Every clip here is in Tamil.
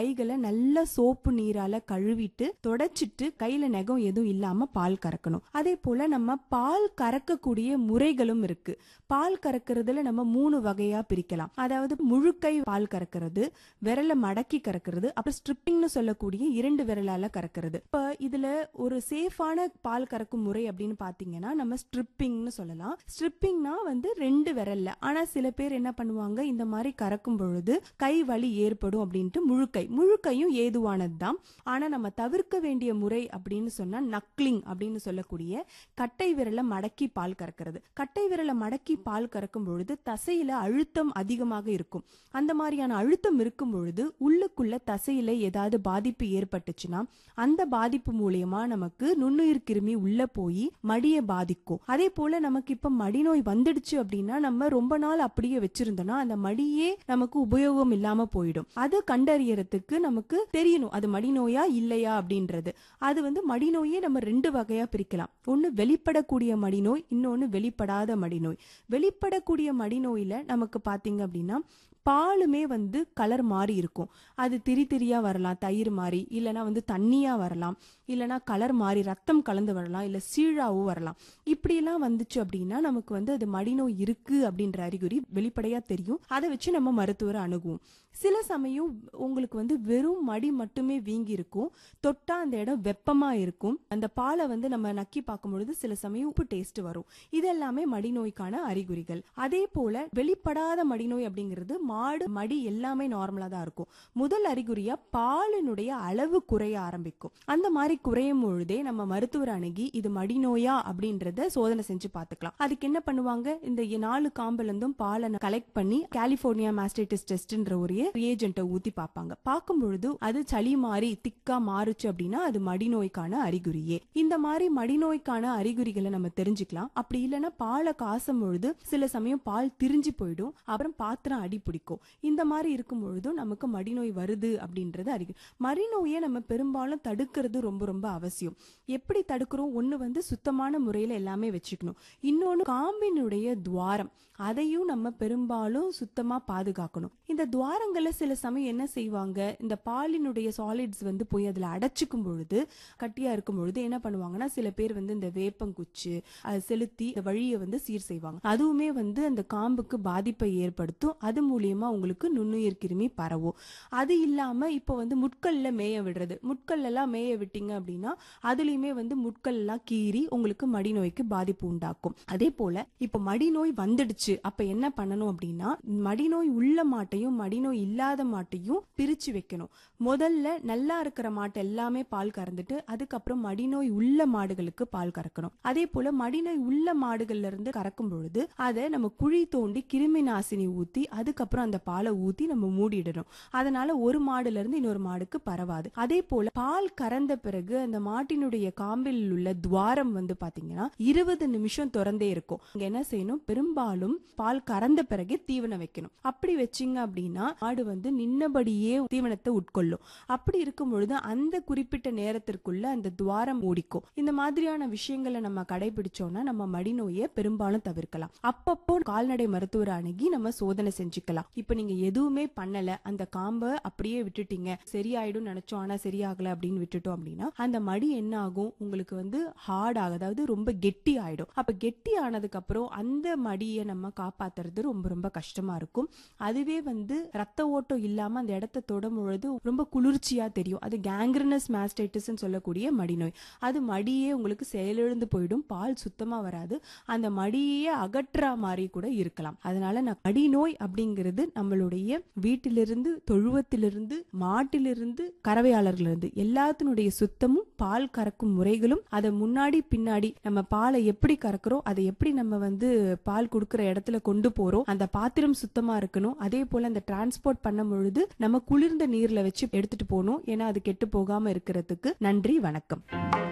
கைகளை நல்ல சோப்பு நீரால கழுவிட்டு தொடச்சிட்டு கையில நகம் எதுவும் இல்லாம பால் கறக்கணும் அதே போல நம்ம பால் கறக்கக்கூடிய முறைகளும் இருக்கு பால் கறக்கிறதுல நம்ம மூணு வகையா பிரிக்கலாம் அதாவது முழுக்கை பால் கறக்கிறது விரல மடக்கி கறக்கிறது அப்புறம் ஸ்ட்ரிப்பிங்னு சொல்லக்கூடிய இரண்டு விரலால கறக்கிறது இப்ப இதுல ஒரு சேஃபான பால் கறக்கும் முறை அப்படின்னு பாத்தீங்கன்னா நம்ம ஸ்ட்ரிப்பிங்னு சொல்லலாம் ஸ்ட்ரிப்பிங்னா வந்து ரெண்டு விரல்ல ஆனா சில பேர் என்ன பண்ணுவாங்க இந்த மாதிரி கறக்கும் பொழுது கை வலி ஏற்படும் அப்படின்ட்டு முழுக்கை முழுக்கையும் ஏதுவானது தான் ஆனா நம்ம தவிர்க்க வேண்டிய முறை அப்படின்னு சொன்னா நக்லிங் அப்படின்னு சொல்லக்கூடிய கட்டை விரலை மடக்கி பால் கறக்கிறது கட்டை விரலை மடக்கி பால் கறக்கும் பொழுது தசையில அழுத்தம் அதிகமாக இருக்கும் அந்த மாதிரியான அழுத்தம் இருக்கும் பொழுது உள்ளுக்குள்ள தசையில ஏதாவது பாதிப்பு ஏற்பட்டுச்சுன்னா அந்த பாதிப்பு மூலியமா நமக்கு நுண்ணுயிர் கிருமி உள்ள போய் மடியை பாதிக்கும் அதே போல நமக்கு இப்ப மடிநோய் வந்துடுச்சு அப்படின்னா நம்ம ரொம்ப நாள் அப்படியே வச்சிருந்தோம்னா அந்த மடியே நமக்கு உபயோகம் இல்லாம போயிடும் அது கண்டறியறதுக்கு நமக்கு தெரியணும் அது மடிநோயா இல்லையா அப்படின்றது அது வந்து மடிநோயே நம்ம ரெண்டு வகையா பிரிக்கலாம் ஒன்னு வெளிப்படக்கூடிய மடிநோய் இன்னொன்னு வெளிப்படாத மடிநோய் வெளிப்படக்கூடிய மடிநோயில நமக்கு பாத்தீங்க அப்படின்னா பாலுமே வந்து கலர் மாறி இருக்கும் அது திரி திரியா வரலாம் தயிர் மாறி இல்லனா வந்து தண்ணியா வரலாம் இல்லனா கலர் மாறி ரத்தம் கலந்து வரலாம் இல்ல சீழாவும் வரலாம் இப்படியெல்லாம் வந்துச்சு அப்படின்னா நமக்கு வந்து அது மடிநோய் இருக்கு அப்படின்ற அறிகுறி வெளிப்படையா தெரியும் அதை வச்சு நம்ம மருத்துவரை அணுகுவோம் சில சமயம் உங்களுக்கு வந்து வெறும் மடி மட்டுமே வீங்கி இருக்கும் தொட்டா அந்த இடம் வெப்பமா இருக்கும் அந்த பாலை வந்து நம்ம நக்கி பார்க்கும் பொழுது சில சமயம் உப்பு டேஸ்ட் வரும் இது எல்லாமே மடிநோய்க்கான அறிகுறிகள் அதே போல வெளிப்படாத மடிநோய் அப்படிங்கிறது மாடு மடி எல்லாமே நார்மலா தான் இருக்கும் முதல் அறிகுறியா பாலினுடைய அளவு குறைய ஆரம்பிக்கும் அந்த மாதிரி குறையும் பொழுதே நம்ம மருத்துவர் அணுகி இது மடிநோயா அப்படின்றத சோதனை செஞ்சு பார்த்துக்கலாம் அதுக்கு என்ன பண்ணுவாங்க இந்த நாலு காம்புல இருந்தும் பாலை கலெக்ட் பண்ணி கலிபோர்னியா மாஸ்டைட்டிஸ் டெஸ்ட்ன்ற ஒரு ரியேஜென்ட்டை ஊத்தி பார்ப்பாங்க பார்க்கும் பொழுது அது சளி மாறி திக்கா மாறுச்சு அப்படின்னா அது மடிநோய்க்கான அறிகுறியே இந்த மாதிரி மடிநோய்க்கான அறிகுறிகளை நம்ம தெரிஞ்சுக்கலாம் அப்படி இல்லைன்னா பாலை காசும் பொழுது சில சமயம் பால் திரிஞ்சு போயிடும் அப்புறம் பாத்திரம் அடி பிடிக்கும் இந்த மாதிரி இருக்கும் பொழுதும் நமக்கு மடிநோய் வருது அப்படின்றது அறிகுறி மடிநோயை நம்ம பெரும்பாலும் தடுக்கிறது ரொம்ப ரொம்ப அவசியம் எப்படி தடுக்கிறோம் ஒண்ணு வந்து சுத்தமான முறையில எல்லாமே வச்சுக்கணும் இன்னொன்னு காம்பினுடைய துவாரம் அதையும் நம்ம பெரும்பாலும் சுத்தமா பாதுகாக்கணும் இந்த துவாரங்கள்ல சில சமயம் என்ன செய்வாங்க இந்த பாலினுடைய சாலிட்ஸ் வந்து போய் அதுல அடைச்சிக்கும் பொழுது கட்டியா இருக்கும் பொழுது என்ன பண்ணுவாங்கன்னா சில பேர் வந்து இந்த வேப்பங்குச்சு அது செலுத்தி இந்த வழியை வந்து சீர் செய்வாங்க அதுவுமே வந்து அந்த காம்புக்கு பாதிப்பை ஏற்படுத்தும் அது மூலியமா உங்களுக்கு நுண்ணுயிர் கிருமி பரவும் அது இல்லாம இப்போ வந்து முட்கல்ல மேய விடுறது முட்கல் எல்லாம் மேய விட்டீங்க அப்படின்னா அதுலயுமே வந்து முட்கள் எல்லாம் கீறி உங்களுக்கு மடிநோய்க்கு பாதிப்பு உண்டாக்கும் அதே போல இப்போ மடிநோய் வந்துடுச்சு அப்ப என்ன பண்ணணும் அப்படின்னா மடிநோய் உள்ள மாட்டையும் மடிநோய் இல்லாத மாட்டையும் பிரிச்சு வைக்கணும் முதல்ல நல்லா இருக்கிற மாட்டை எல்லாமே பால் கறந்துட்டு அதுக்கப்புறம் மடிநோய் உள்ள மாடுகளுக்கு பால் கறக்கணும் அதே போல மடிநோய் உள்ள மாடுகள்ல இருந்து கறக்கும் பொழுது அதை நம்ம குழி தோண்டி கிருமி நாசினி ஊத்தி அதுக்கப்புறம் அந்த பாலை ஊத்தி நம்ம மூடிடணும் அதனால ஒரு மாடுல இருந்து இன்னொரு மாடுக்கு பரவாது அதே போல பால் கறந்த பிறகு அந்த மாட்டினுடைய காம்பில் உள்ள துவாரம் வந்து பாத்தீங்கன்னா இருபது நிமிஷம் திறந்தே இருக்கும் இங்க என்ன செய்யணும் பெரும்பாலும் பால் கறந்த பிறகு தீவனம் வைக்கணும் அப்படி வச்சீங்க அப்படின்னா மாடு வந்து நின்னபடியே தீவனத்தை உட்கொள்ளும் அப்படி இருக்கும் பொழுது அந்த குறிப்பிட்ட நேரத்திற்குள்ள அந்த துவாரம் மூடிக்கும் இந்த மாதிரியான விஷயங்களை நம்ம கடைபிடிச்சோம்னா நம்ம மடிநோயை பெரும்பாலும் தவிர்க்கலாம் அப்பப்போ கால்நடை மருத்துவர் அணுகி நம்ம சோதனை செஞ்சுக்கலாம் இப்ப நீங்க எதுவுமே பண்ணல அந்த காம்பை அப்படியே விட்டுட்டீங்க சரியாயிடும் நினைச்சோம் ஆனா சரியாகல அப்படின்னு விட்டுட்டோம் அப்படின்னா அந்த மடி என்ன ஆகும் உங்களுக்கு வந்து ஹார்ட் ஆகும் அதாவது ரொம்ப கெட்டி ஆயிடும் அப்ப கெட்டி ஆனதுக்கு அப்புறம் அந்த மடியை நம்ம காப்பாத்துறது ரொம்ப ரொம்ப கஷ்டமா இருக்கும் அதுவே வந்து ரத்த ஓட்டம் இல்லாம அந்த இடத்த தொடும் பொழுது ரொம்ப குளிர்ச்சியா தெரியும் அது கேங்க்ரனஸ் மாஸ்டைட்டிஸ் சொல்லக்கூடிய மடிநோய் அது மடியே உங்களுக்கு செயலிழந்து போயிடும் பால் சுத்தமா வராது அந்த மடியே அகற்றா மாதிரி கூட இருக்கலாம் அதனால நான் மடிநோய் அப்படிங்கிறது நம்மளுடைய வீட்டிலிருந்து தொழுவத்திலிருந்து மாட்டிலிருந்து கறவையாளர்களிருந்து எல்லாத்தினுடைய சுத்தமும் பால் கறக்கும் முறைகளும் அதை முன்னாடி பின்னாடி நம்ம பாலை எப்படி கறக்குறோம் அதை எப்படி நம்ம வந்து பால் கொடுக்கிற இடத்துல கொண்டு போறோம் அந்த பாத்திரம் சுத்தமா இருக்கணும் அதே போல அந்த டிரான்ஸ்போர்ட் பண்ணும் பொழுது நம்ம குளிர்ந்த நீர்ல வச்சு எடுத்துட்டு போகணும் ஏன்னா அது கெட்டு போகாம இருக்கிறதுக்கு நன்றி வணக்கம்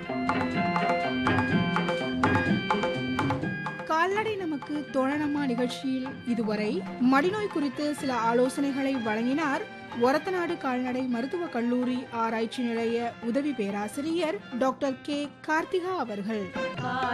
கால்நடை நமக்கு தோழனமா நிகழ்ச்சியில் இதுவரை மடிநோய் குறித்து சில ஆலோசனைகளை வழங்கினார் ஒரத்தநாடு கால்நடை மருத்துவக் கல்லூரி ஆராய்ச்சி நிலைய உதவி பேராசிரியர் டாக்டர் கே கார்த்திகா அவர்கள்